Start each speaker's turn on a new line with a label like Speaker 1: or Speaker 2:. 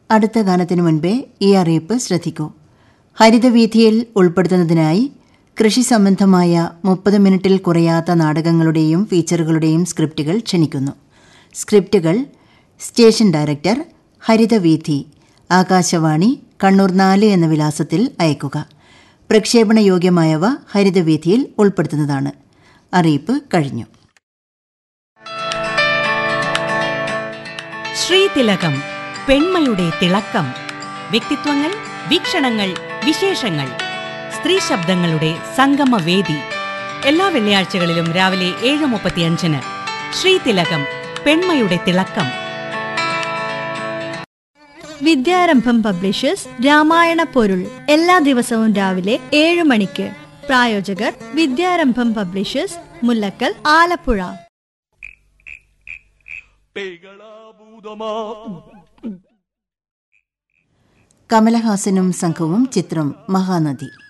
Speaker 1: അടുത്ത ഗാനത്തിനു മുൻപേ ഈ അറിയിപ്പ് ശ്രദ്ധിക്കൂ ഹരിതവീഥിയിൽ ഉൾപ്പെടുത്തുന്നതിനായി കൃഷി സംബന്ധമായ മുപ്പത് മിനിറ്റിൽ കുറയാത്ത നാടകങ്ങളുടെയും ഫീച്ചറുകളുടെയും സ്ക്രിപ്റ്റുകൾ ക്ഷണിക്കുന്നു സ്ക്രിപ്റ്റുകൾ സ്റ്റേഷൻ ഡയറക്ടർ ഹരിതവീഥി ആകാശവാണി കണ്ണൂർ നാല് എന്ന വിലാസത്തിൽ അയക്കുക പ്രക്ഷേപണ യോഗ്യമായവ ഹരിതവീഥിയിൽ ഉൾപ്പെടുത്തുന്നതാണ് അറിയിപ്പ് കഴിഞ്ഞു
Speaker 2: ശ്രീതിലകം പെൺമയുടെ തിളക്കം വ്യക്തിത്വങ്ങൾ വീക്ഷണങ്ങൾ വിശേഷങ്ങൾ സ്ത്രീ ശബ്ദങ്ങളുടെ സംഗമവേദി എല്ലാ വെള്ളിയാഴ്ചകളിലും രാവിലെ ഏഴ് മുപ്പത്തിയഞ്ചിന് ശ്രീതിലകം പെൺമയുടെ തിളക്കം
Speaker 3: വിദ്യാരംഭം പബ്ലിഷേഴ്സ് രാമായണ പൊരുൾ എല്ലാ ദിവസവും രാവിലെ ഏഴ് മണിക്ക് പ്രായോജകർ വിദ്യാരംഭം പബ്ലിഷേഴ്സ് മുല്ലക്കൽ ആലപ്പുഴ
Speaker 1: കമലഹാസനും സംഘവും ചിത്രം മഹാനദി